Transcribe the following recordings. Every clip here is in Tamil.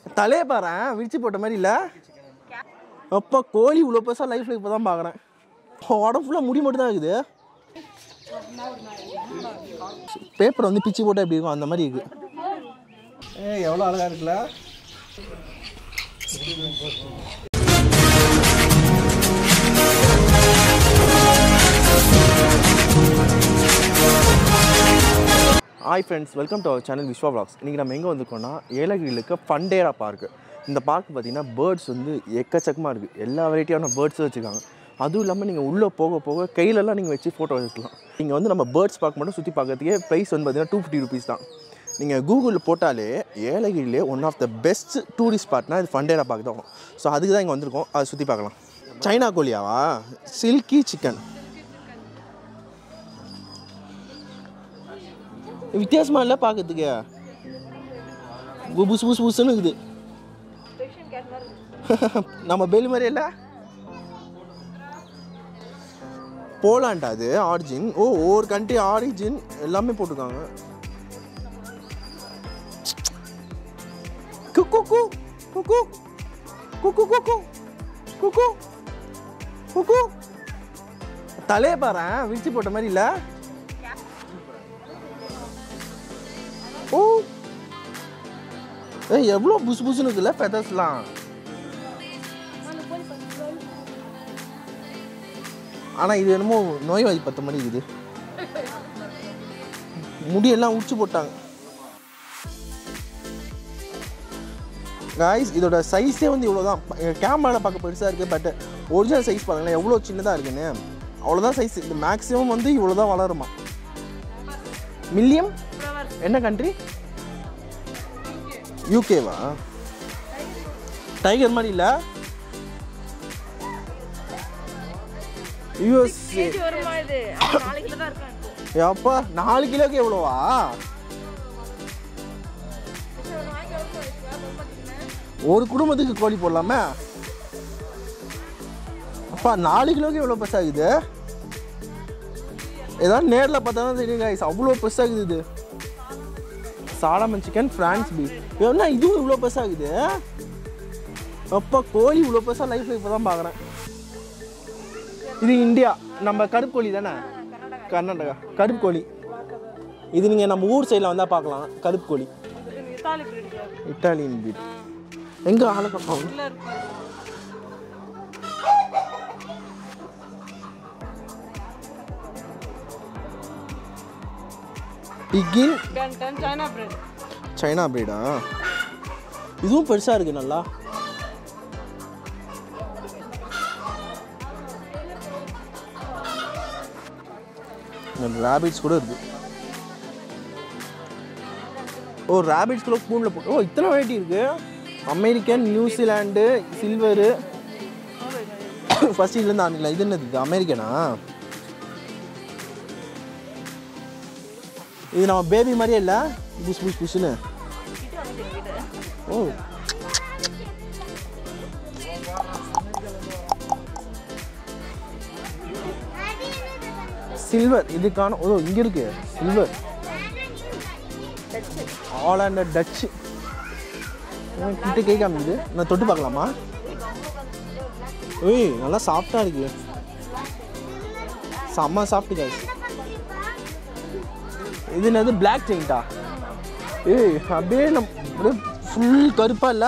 தலையை பாரு விரிச்சு போட்ட மாதிரி இல்லை அப்பா கோழி இவ்வளோ பெருசாக லைஃப்பில் இப்போ தான் பார்க்குறேன் உடம்பு ஃபுல்லாக முடி மட்டும் தான் இருக்குது பேப்பரை வந்து பிச்சு போட்டால் எப்படி இருக்கும் அந்த மாதிரி இருக்கு ஏ எவ்வளோ அழகாக இருக்குல்ல hi friends welcome to our channel Viswa vlogs இன்றைக்கி நம்ம எங்கே வந்திருக்கோம்னா ஏலகிரியில் இருக்க ஃபண்டேரா பார்க்கு இந்த பார்க் பார்த்தீங்கன்னா பேர்ட்ஸ் வந்து எக்கச்சக்கமாக இருக்குது எல்லா வெரைட்டியான பேர்ட்ஸும் வச்சுருக்காங்க அதுவும் இல்லாமல் நீங்கள் உள்ளே போக போக கையிலலாம் நீங்கள் வச்சு ஃபோட்டோ எடுக்கலாம் நீங்கள் வந்து நம்ம பேர்ட்ஸ் பார்க் மட்டும் சுற்றி பார்க்கறதுக்கே ப்ரைஸ் வந்து பார்த்தீங்கன்னா டூ ஃபிஃப்டி ருபீஸ் தான் நீங்கள் கூகுளில் போட்டாலே ஏலகிரியிலே one of the best tourist ஸ்பாட்னா இது ஃபண்டேரா பார்க் தான் ஸோ அதுக்கு தான் இங்கே வந்திருக்கோம் அதை சுற்றி பார்க்கலாம் சைனா கோழியாவா சில்கி சிக்கன் வித்தியாசமா இல்லை பார்க்கறதுக்கு புஸ் புஸ் புஸ்ன்னு இருக்குது நம்ம பெல் மாதிரி இல்லை போலாண்டா அது ஆரிஜின் ஓ ஒவ்வொரு கண்ட்ரி ஆரிஜின் எல்லாமே போட்டிருக்காங்க குக்கு கு குக்கு குக்கு குக்கு குக்கு குக்கு தலையை பாரு விரிச்சு போட்ட மாதிரி இல்லை ஓ ஏய் எவ்வளோ புசு புசுன்னு இருக்குல்ல ஃபெதர்ஸ்லாம் ஆனால் இது என்னமோ நோய்வாதி பத்த மாதிரி இருக்குது முடியெல்லாம் உச்சி போட்டாங்க காய்ஸ் இதோட சைஸே வந்து இவ்வளோ தான் கேமராவில் பார்க்க பெருசாக இருக்குது பட் ஒரிஜினல் சைஸ் பாருங்களேன் எவ்வளோ சின்னதாக இருக்குன்னு அவ்வளோதான் சைஸ் இது மேக்ஸிமம் வந்து இவ்வளோ தான் வளருமா மில்லியம் என்ன கண்ட்ரி யூகேவா டைகர் மாதிரி இல்லை யூஎஸ்ஏ வருமா இது ஆனா நாளைக்கு தான் இருக்கான் இப்போ. அப்பா நாலு கிலோக்கு எவ்வளோவா ஒரு குடும்பத்துக்கு கோழி போடலாமே அப்பா நாலு கிலோக்கு எவ்வளோ பெருசாகுது ஏதாவது நேரில் பார்த்தா தான் தெரியும் guys அவ்வளோ பெருசாகுது இது சாலமன் சிக்கன் ஃப்ரான்ஸ் பீஃப் என்ன இதுவும் இவ்வளோ பெருசாகுது அப்பா கோழி இவ்வளோ பெருசாக லைஃப்பில் இப்போ தான் பார்க்குறேன் இது இந்தியா நம்ம கருப்பு கோழி தானே கர்நாடகா கருப்பு கோழி இது நீங்கள் நம்ம ஊர் சைடில் வந்தால் பார்க்கலாம் கருப்பு கோழி இது இத்தாலி breed ல இருக்கு. இட்டாலியன் பீட் எங்கே ஆளை பார்க்கலாம் உள்ள இருக்கு. பிகின் Ten, ten China breed. China பிரீடா இதுவும் பெருசாக இருக்குது நல்லா ரேபிட்ஸ் கூட இருக்கு ஓ ரேபிட்ஸ் கூட ஸ்பூனில் போட்டு ஓ இத்தனை வெரைட்டி இருக்கு அமெரிக்கன் நியூசிலாண்டு சில்வரு ஃபர்ஸ்ட் இதுலேருந்து ஆரம்பிக்கலாம் இது என்னது இது அமெரிக்கனா இது நம்ம பேபி மாதிரியே இல்லை புஷ் புஷ் புஷ்னு ஓ சில்வர் இதுக்கான ஓ இங்க இருக்கு சில்வர் ஆல் அண்ட் டச்சு கிட்ட கை காமிக்குது நான் தொட்டு பார்க்கலாமா ஏய் நல்லா சாஃப்டாக இருக்கு செம்ம சாஃப்ட் காய்ஸ் இது என்னது பிளாக் செயின்ட்டா ஏய் அப்படியே நம் அப்படியே ஃபுல் கருப்பா இல்ல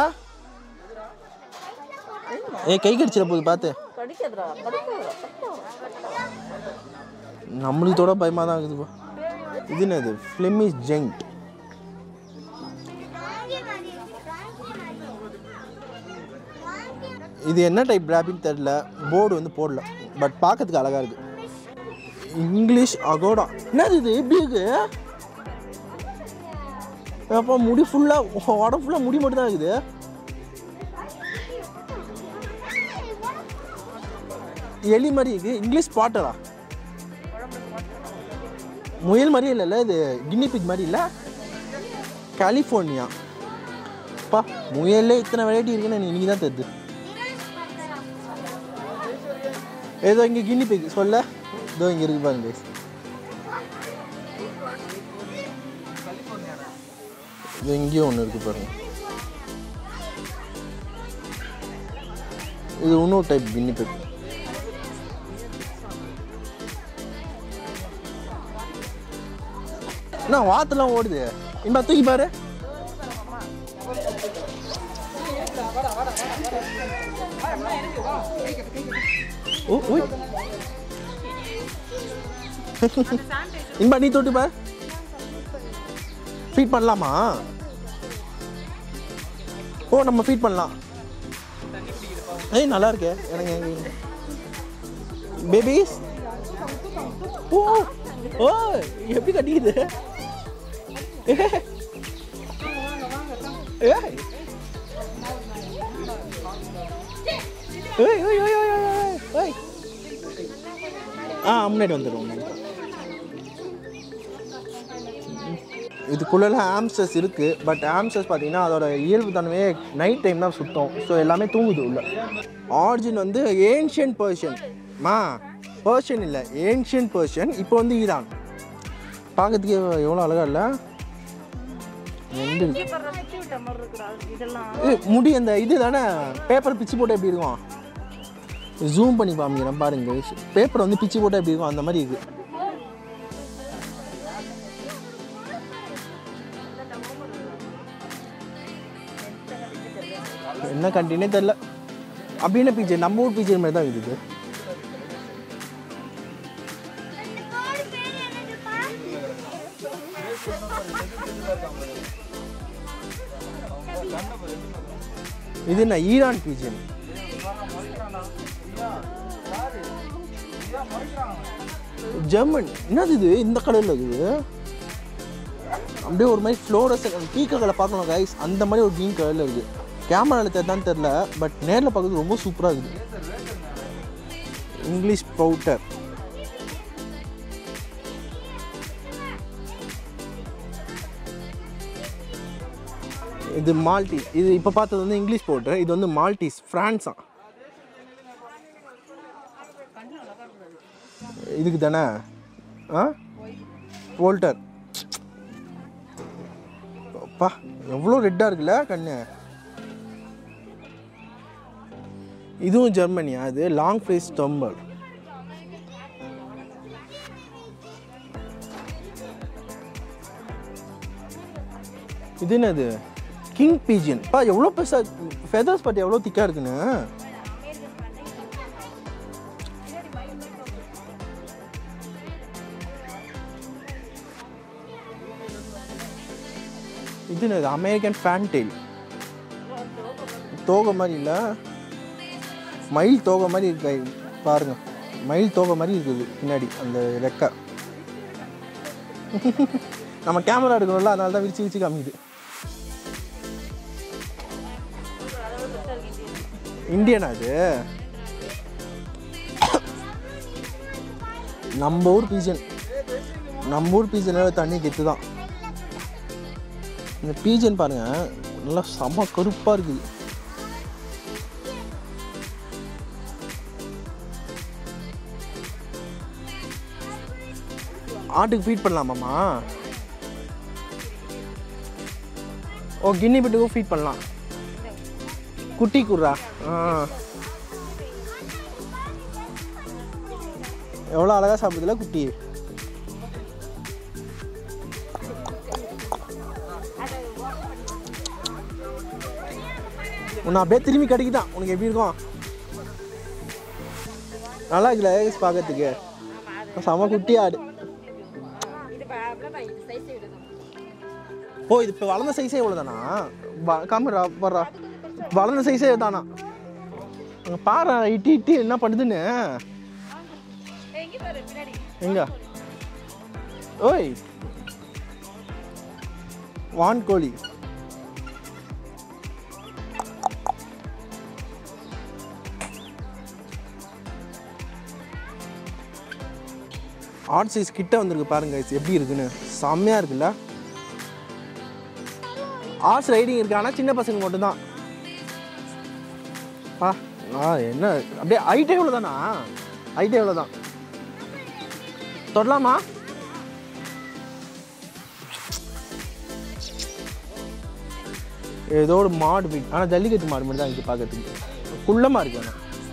ஏய் கை கடிச்சிட போகுது பார்த்து கடிக்காதுடா, கடிக்காதுடா. நம்மளுக்கு தொட பயமாக தான் இருக்குதுப்பா இது என்னது ஃப்ளெமிஷ் ஜெங்ட் இது என்ன டைப் ரேபின்னு தெரில போர்டு வந்து போடல பட் பார்க்கறதுக்கு அழகாக இருக்கு இங்கிலீஷ் அகோடா என்னது இது எப்படி இருக்கு அப்போ முடி ஃபுல்லாக உடம்பு ஃபுல்லாக முடி மட்டும் தான் இருக்குது எலி மாதிரி இருக்கு இங்கிலீஷ் பாட்டரா முயல் மாதிரி இல்லைல்ல இது கின்னி பிக் மாதிரி இல்லை கலிஃபோர்னியா பா முயல்ல இத்தனை வெரைட்டி இருக்குன்னு எனக்கு இன்னைக்கு தான் தெரியுது ஏதோ இங்கே கின்னி பிக் சொல்ல இதோ இங்கே இருக்கு பாருங்க guys. இது இங்கேயும் ஒன்று இருக்கு பாருங்க இது இன்னொரு டைப் கின்னி பிக் என்ன வாத்துலாம் ஓடுது இன்பா தூக்கி பாரு ஓ ஓய் இன்பா நீ தொட்டு பார் ஃபீட் பண்ணலாமா ஓ நம்ம ஃபீட் பண்ணலாம் ஏய் நல்லா இருக்கே எனக்கு பேபிஸ் ஓ ஓ எப்படி கட்டிக்குது ஏய் ஏய் ஏய் ஏய் ஏய் ஏய் ஏய் ஆ முன்னாடி வந்துடும் இதுக்குள்ளெல்லாம் ஆம்ஸ்டர்ஸ் இருக்குது பட் ஆம்ஸ்டர்ஸ் பார்த்தீங்கன்னா அதோட இயல்பு தன்மையே நைட் டைம் தான் சுத்தம் ஸோ எல்லாமே தூங்குது உள்ள ஆரிஜின் வந்து ஏன்ஷியன் பர்ஷியன் மா பர்ஷியன் இல்லை ஏன்ஷியன் பர்ஷியன் இப்போ வந்து ஈரான் பார்க்கறதுக்கு எவ்வளோ அழகா இல்லை ரெண்டு இருக்கு. இப்ப ரசிச்சு விட்ட மாதிரி இருக்குடா இதெல்லாம் ஏய், முடி அந்த இது தானே பேப்பர் பிச்சு போட்டால் எப்படி இருக்கும் ஜூம் பண்ணி காமிக்கிறேன் பாருங்க பேப்பர் வந்து பிச்சு போட்டால் எப்படி இருக்கும் அந்த மாதிரி இருக்கு என்ன கண்டினே தெரில அப்படின்னு பீச்சர் நம்ம ஊர் பீச்சர் மாதிரி தான் இருக்குது இது என்ன ஈரான் பீஜன் ஜெர்மன் என்னது இது இந்த கலரில் இருக்குது அப்படியே ஒரு மாதிரி ஃப்ளோரஸ் பீக்ககளை பார்க்கணும் கைஸ் அந்த மாதிரி ஒரு க்ரீன் கலரில் இருக்குது கேமராவில் தெரிதான்னு தெரில பட் நேரில் பார்க்கறது ரொம்ப சூப்பராக இருக்குது இங்கிலீஷ் பவுட்டர் இது மால்டீஸ் இது இப்போ பார்த்தது வந்து இங்கிலீஷ் பவுடர் இது வந்து மால்டீஸ் ஃப்ரான்ஸா இதுக்கு தானே ஆ போல்டர் அப்பா எவ்வளோ ரெட்டாக இருக்குல்ல கண்ணு இதுவும் ஜெர்மனியா அது லாங் ஃபேஸ் டம்பர் இது என்னது கிங் பீஜியன் பா எவ்வளோ பெருசா ஃபெதர்ஸ் பட் எவ்வளோ திக்காக இருக்குன்னு இது என்னது அமெரிக்கன் ஃபேன்டெயில் தோகை மாதிரி இல்லை மயில் தோகை மாதிரி இருக்கு பாருங்க மயில் தோகை மாதிரி இருக்குது பின்னாடி அந்த ரெக்கை நம்ம கேமரா எடுக்கணும்ல அதனால தான் விரிச்சு விரிச்சு காமிக்குது இந்தியனா அது நம்ம ஊர் பீஜன் நம்ம ஊர் பீஜனோட தண்ணி கெத்து தான் இந்த பீஜன் பாருங்க நல்லா செம கருப்பா இருக்குது ஆட்டுக்கு ஃபீட் பண்ணலாமாம்மா ஓ கின்னி பிட்டுக்கும் ஃபீட் பண்ணலாம் குட்டி குர்ரா ஆ எவ்வளோ அழகாக சாப்பிடுதுல குட்டி உன்னை அப்படியே திரும்பி கடிக்குதான் உனக்கு எப்படி இருக்கும் நல்லா இருக்குல்ல ஏகஸ் பார்க்கறதுக்கு செம குட்டி ஆடு ஓ இது இப்போ வளர்ந்த சைஸே இவ்வளோ தானா காமரா வர்றா வளர்ந்த சைஸே தானா அங்கே பாரு இட்டி இட்டி என்ன பண்ணுதுன்னு எங்க பாரு பின்னாடி எங்க ஓய் வான் கோழி ஆர்ட் சைஸ் கிட்ட வந்திருக்கு பாருங்க இது எப்படி இருக்குன்னு செம்மையா இருக்குல்ல ஆர்ட்ஸ் ரைடிங் இருக்கு ஆனால் சின்ன பசங்க மட்டும்தான் பா ஆ என்ன அப்படியே ஹைட்டே எவ்வளோ தானா ஹைட்டே எவ்வளோ தான் தொடலாமா ஏதோ ஒரு மாடு வீட் ஆனால் ஜல்லிக்கட்டு மாடு மட்டும் தான் இங்கே பார்க்கறதுக்கு குள்ளமாக இருக்கு ஆனால்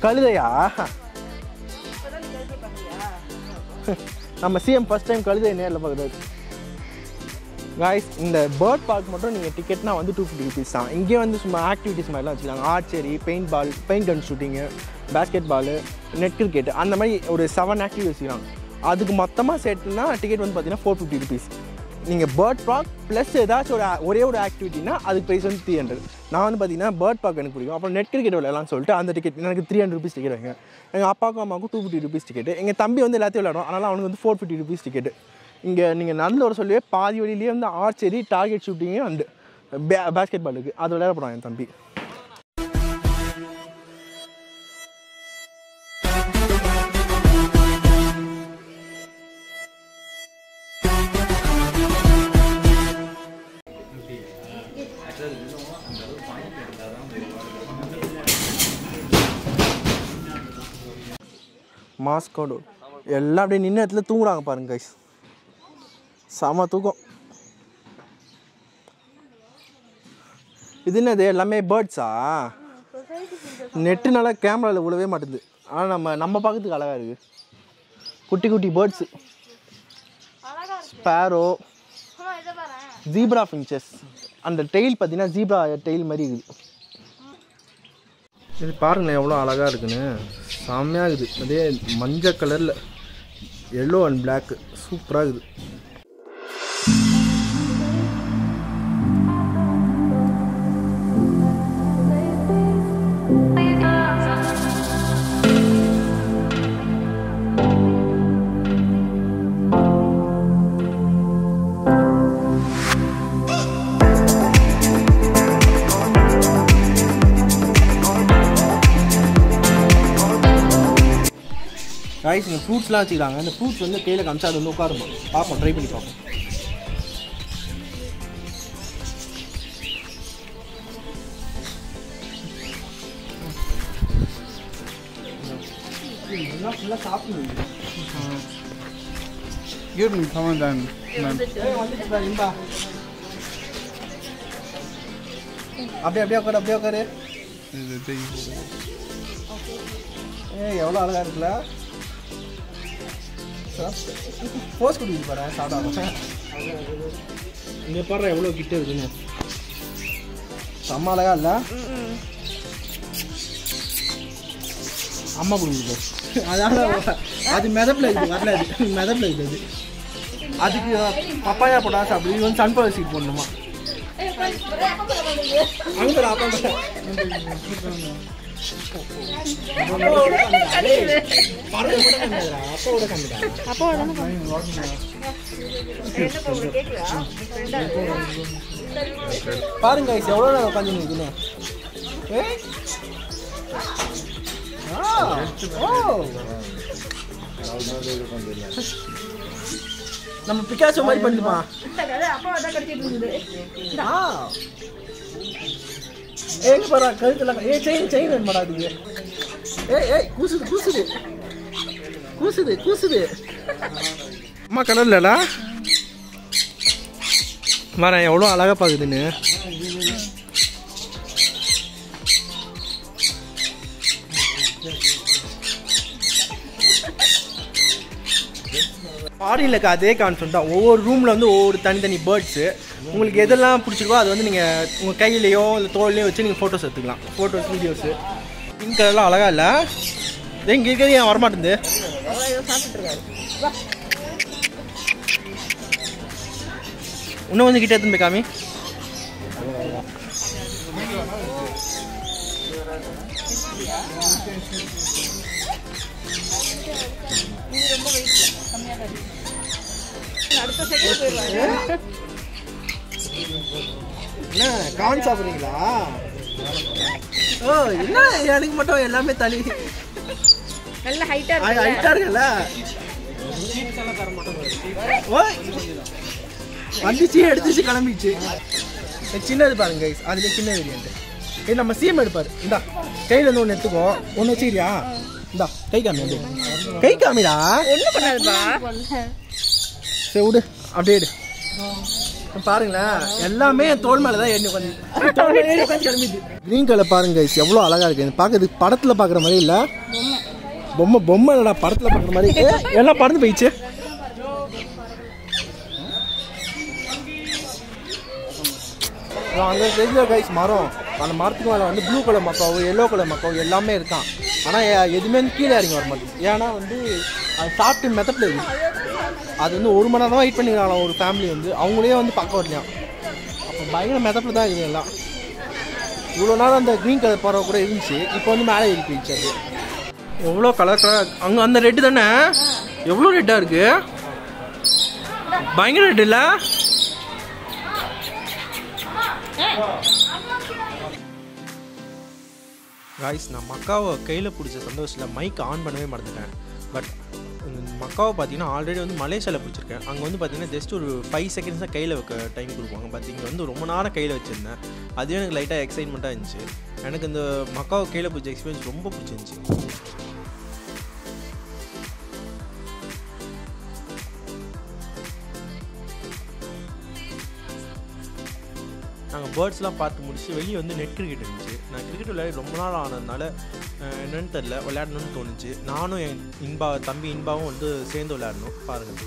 கழுதையா இப்பதான் நீ கழுதை பார்க்கறியா? நம்ம சிஎம் ஃபர்ஸ்ட் டைம் கழுதை நேரில் பார்க்குறாரு காய்ஸ் இந்த பேர்ட் பார்க் மட்டும் நீங்கள் டிக்கெட்னா வந்து டூ ஃபிஃப்டி ருபீஸ் தான் இங்கே வந்து சும்மா ஆக்டிவிட்டிஸ் மாதிரிலாம் வச்சுருக்காங்க archery paint ball paint gun shooting basket ball net cricket அந்த மாதிரி ஒரு செவன் ஆக்டிவிட்டி வச்சுருக்காங்க அதுக்கு மொத்தமாக சேர்த்துனா டிக்கெட் வந்து பார்த்தீங்கன்னா ஃபோர் ஃபிஃப்டி ருபீஸ் நீங்கள் பேர்ட் பார்க் ப்ளஸ் ஏதாச்சும் ஒரு ஒரே ஒரு ஆக்டிவிட்டினா அதுக்கு ப்ரைஸ் வந்து த்ரீ ஹண்ட்ரட் நான் வந்து பார்த்தீங்கன்னா பேர்ட் பார்க் எனக்கு பிடிக்கும் அப்புறம் நெட் கிரிக்கெட் விளையாடலாம்னு சொல்லிட்டு அந்த டிக்கெட் எனக்கு த்ரீ ஹண்ட்ரட் ருபீஸ் டிக்கெட் வைங்க எங்கள் அப்பாவுக்கும் அம்மாவுக்கும் டூ ஃபிஃப்டி ருபீஸ் டிக்கெட் எங்கள் தம்பி வந்து எல்லாத்தையும் விளையாடும் அதனால் அவனுக்கு வந்து ஃபோர் ஃபிஃப்டி ருபீஸ் டிக்கெட் இங்கே நீங்கள் நடந்து வர சொல்லியே பாதி வழியிலேயே வந்து ஆர்ச்சரி டார்கெட் ஷூட்டிங்கு அண்டு பே பேஸ்கெட் பால் இருக்குது அது விளையாட போகிறான் என் தம்பி மாஸ்கோடோ எல்லாம் அப்படியே நின்ன இடத்துல தூங்குறாங்க பாருங்க கைஸ் செம தூக்கம் இது என்னது எல்லாமே பேர்ட்ஸா நெட்டுனால கேமராவில் விழவே மாட்டுது ஆனால் நம்ம நம்ம பார்க்கறதுக்கு அழகாக இருக்குது குட்டி குட்டி பேர்ட்ஸு அழகா இருக்கு ஸ்பேரோ அம்மா, இதை பாரேன். ஜீப்ரா ஃபின்ச்சஸ் அந்த டெயில் பார்த்தீங்கன்னா ஜீப்ரா டெயில் மாதிரி இருக்குது இது பாருங்களேன் எவ்வளோ அழகாக இருக்குன்னு செம்மையாக இருக்குது அதே மஞ்சள் கலரில் எல்லோ அண்ட் Black சூப்பராக இருக்குது காய்ஸ் இந்த ஃப்ரூட்ஸ்லாம் வச்சுக்கிறாங்க இந்த ஃப்ரூட்ஸ் வந்து கையில் காமிச்சா அது வந்து உட்காருமா பார்ப்போம் ட்ரை பண்ணி பார்ப்போம் இதெல்லாம் ஃபுல்லாக சாப்பிடுங்க Give me some of them. ஏய், வந்துச்சு பாரு, இந்தா. அப்படியே அப்படியே உட்காரு அப்படியே உட்காரு Is it big? ஏய் எவ்வளோ அழகா இருக்குல்ல போஸ்ட் கொடுக்குது பாரு சாப்பிடாம இங்கே பாரு எவ்வளோ கிட்ட இருக்குன்னு செம்ம அழகா இல்ல அம்மா கொடுக்குது அதான் அது மிதப்பில் இருக்குது வரல அது மிதப்பில் இருக்குது அது அதுக்கு பப்பாயா போட்டா சாப்பிடுது இது வந்து சன்ஃப்ளவர் சீட் போடணுமா அங்கே பாரு, அப்பா பாரு. பறவை கூட கம்மியாதுடா, அப்பாவோட கம்மிடா. பாருங்க guys, எவ்வளோ நேரம் உட்காந்து நிற்குன்னு ஏய். ஆ, ஓ. நம்ம பிகாசோ மாதிரி பண்ணுமா ஆ எங்க பாரா கழுத்துல ஏ செயின் செயின் வேணுமாடா அதுக்கு ஏய் ஏய் கூசுது கூசுது கூசுது கூசுது அம்மா கலர்லடா வரேன் எவ்வளோ அழகா பாக்குதுன்னு ஃபாரின்ல இருக்க அதே கான்செப்ட் தான் ஒவ்வொரு ரூமில் வந்து ஒவ்வொரு தனித்தனி பேர்ட்ஸு உங்களுக்கு எதெல்லாம் பிடிச்சிருக்கோ அது வந்து நீங்கள் உங்கள் கையிலையோ இல்லை தோல்லையோ வச்சு நீங்கள் ஃபோட்டோஸ் எடுத்துக்கலாம் ஃபோட்டோஸ் வீடியோஸு பிங்க் கலர்லாம் அழகா இல்லை இங்கே இருக்கிறது ஏன் வரமாட்டேங்குது இன்னும் கொஞ்சம் கிட்ட எடுத்துன்னு போய் காமி அடுத்த செகண்ட் போயிடுவாங்க என்ன கான் சாப்பிட்றீங்களா ஓ என்ன எனக்கு மட்டும் எல்லாமே தனி நல்ல ஹைட்டா ஹைட்டா இருக்குல்ல ஓய் வந்துச்சு எடுத்துச்சு கிளம்பிச்சு இது சின்னது பாருங்க கைஸ் அதுல சின்ன வேரியன்ட் இது நம்ம சிஎம் எடுப்பாரு இந்தா கையில இருந்து ஒன்று எடுத்துக்கோ ஒன்று வச்சுக்கிறியா இந்தா கை காமி அப்படியே கை காமிடா ஒண்ணும் பண்ணாதுப்பா சரி விடு அப்படியே எடு பாருங்களேன் எல்லாமே என் தோல் மேலே தான் ஏறி உட்காந்து கிளம்பிது க்ரீன் கலர் பாருங்க guys, எவ்வளோ அழகா இருக்கு இது பார்க்கறதுக்கு படத்தில் பார்க்குற மாதிரி இல்லை பொம்மை பொம்மை இல்லடா படத்தில் பார்க்குற மாதிரி ஏ, எல்லாம் பறந்து போயிடுச்சு அங்கே தெரிஞ்ச கைஸ் மரம் அந்த மரத்துக்கு மேலே வந்து blue colour macaw yellow colour macaw எல்லாமே இருக்கான் ஆனால் எதுவுமே வந்து கீழே இறங்கி வர மாட்டேங்குது ஏன்னா வந்து அது சாப்பிட்டு மெத்தப்பில் இருக்குது அது வந்து ஒரு மணி நேரம் வெயிட் பண்ணிக்கிறாங்களாம் ஒரு ஃபேமிலி வந்து அவங்களே வந்து பார்க்க வரலையாம் அப்போ பயங்கர மெத்தப்பில் தான் இருக்குது எல்லாம் இவ்வளோ நேரம் அந்த க்ரீன் கலர் பறவை கூட இருந்துச்சு இப்போ வந்து மேலே ஏறி போயிடுச்சு அது எவ்வளோ கலர் கலர் அங்கே அந்த ரெட்டு தானே எவ்வளோ ரெட்டாக இருக்கு பயங்கர ரெட் இல்லை காய்ஸ் நான் மக்காவை கையில் பிடிச்ச சந்தோஷத்தில் மைக் ஆன் பண்ணவே மறந்துட்டேன் பட் மக்காவை பார்த்தீங்கன்னா ஆல்ரெடி வந்து மலேசியாவில் பிடிச்சிருக்கேன் அங்கே வந்து பார்த்தீங்கன்னா ஜஸ்ட் ஒரு ஃபைவ் செகண்ட்ஸ் தான் கையில் வைக்க டைம் கொடுப்பாங்க பட் இங்கே வந்து ரொம்ப நேரம் கையில் வச்சுருந்தேன் அதுவே எனக்கு லைட்டாக எக்ஸைட்மெண்ட்டாக இருந்துச்சு எனக்கு இந்த மக்காவை கையில் பிடிச்ச எக்ஸ்பீரியன்ஸ் ரொம்ப பிடிச்சிருந்துச்சி நாங்கள் பேர்ட்ஸ்லாம் பார்த்து முடிச்சு வெளியே வந்து நெட் கிரிக்கெட் இருந்துச்சு நான் கிரிக்கெட் விளையாடி ரொம்ப நாள் ஆனதுனால அஹ், என்னன்னு தெரில விளையாடணும்னு தோணுச்சு நானும் என் இன்பா தம்பி இன்பாவும் வந்து சேர்ந்து விளையாடணும் பாருங்கள்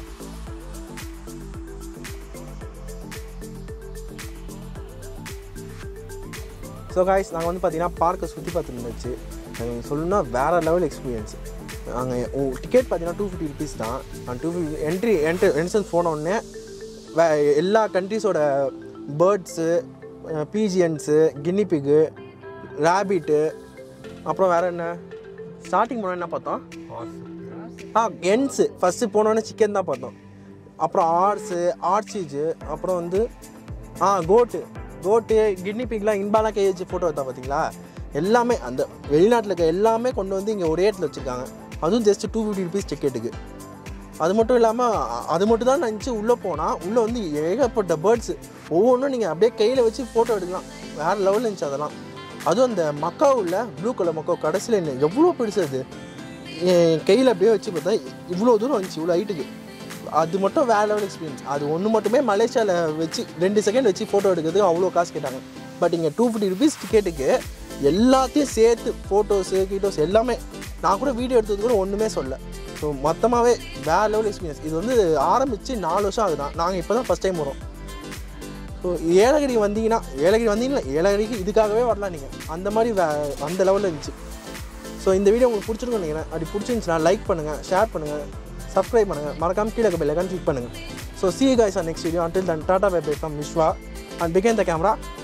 ஸோ காய்ஸ் நாங்கள் வந்து பார்த்தீங்கன்னா பார்க்கை சுற்றி பார்த்துட்டு இருந்துச்சு எனக்கு சொல்லணும்னா வேறு லெவல் எக்ஸ்பீரியன்ஸ் நாங்கள் டிக்கெட் பார்த்தீங்கன்னா டூ ஃபிஃப்டி ருபீஸ் தான் அந்த two fifty entry entry entrance போன உடனே வே எல்லா கண்ட்ரீஸோட பேர்ட்ஸு பீஜியன்ஸு கின்னிபிக்கு ரேபிட்டு அப்புறம் வேறு என்ன ஸ்டார்டிங் போனால் என்ன பார்த்தோம் ஆ என்ஸு ஃபஸ்ட்டு போனோடனே சிக்கன் தான் பார்த்தோம் அப்புறம் ஆர்ஸு ஆர்ச்சீஜு அப்புறம் வந்து ஆ கோட்டு கோட்டு கிட்னி பிக்லாம் இன்பாலாம் கை வச்சு ஃபோட்டோ எடுத்தா பார்த்தீங்களா எல்லாமே அந்த வெளிநாட்டில் இருக்க எல்லாமே கொண்டு வந்து இங்கே ஒரே இடத்துல வச்சுருக்காங்க அதுவும் ஜஸ்ட் டூ ஃபிஃப்டி ருபீஸ் டிக்கெட்டுக்கு அது மட்டும் இல்லாமல் அது மட்டும் தான் நினச்சி உள்ளே போனால் உள்ளே வந்து ஏகப்பட்ட பேர்ட்ஸு ஒவ்வொன்றும் நீங்கள் அப்படியே கையில் வச்சு ஃபோட்டோ எடுக்கலாம் வேறு லெவலில் இருந்துச்சு அதெல்லாம் அதுவும் அந்த மக்காவுல ப்ளூ கலர் மக்காவு கடைசியில் என்ன எவ்வளோ பெருசு அது என் கையில் அப்படியே வச்சு பார்த்தா இவ்வளோ தூரம் வந்துச்சு இவ்வளோ ஹைட்டுக்கு அது மட்டும் வேற லெவல் எக்ஸ்பீரியன்ஸ் அது ஒன்று மட்டுமே மலேசியாவில் வச்சு ரெண்டு செகண்ட் வச்சு ஃபோட்டோ எடுக்கிறதுக்கு அவ்வளோ காசு கேட்டாங்க பட் இங்கே டூ ஃபிஃப்டி ருபீஸ் டிக்கெட்டுக்கு எல்லாத்தையும் சேர்த்து ஃபோட்டோஸு கீட்டோஸ் எல்லாமே நான் கூட வீடியோ எடுத்தது கூட ஒன்றுமே சொல்ல ஸோ மொத்தமாகவே வேற லெவல் எக்ஸ்பீரியன்ஸ் இது வந்து ஆரம்பித்து நாலு வருஷம் ஆகுதான் நாங்கள் இப்போ தான் ஃபஸ்ட் டைம் வரோம் ஸோ ஏலகிரி வந்தீங்கன்னா ஏலகிரி வந்தீங்கன்னா ஏலகிரிக்கு இதுக்காகவே வரலாம் நீங்கள் அந்த மாதிரி வே அந்த லெவலில் இருந்துச்சு ஸோ இந்த வீடியோ உங்களுக்கு பிடிச்சிருக்கும் நினைக்கிறேன் அப்படி பிடிச்சிருந்துச்சுன்னா லைக் பண்ணுங்கள் ஷேர் பண்ணுங்கள் சப்ஸ்கிரைப் பண்ணுங்கள் மறக்காம கீழே பெல் ஐக்கான் கிளிக் பண்ணுங்கள் so see guys on next video until then tata bye bye from Viswa and பிகேன் த கேமரா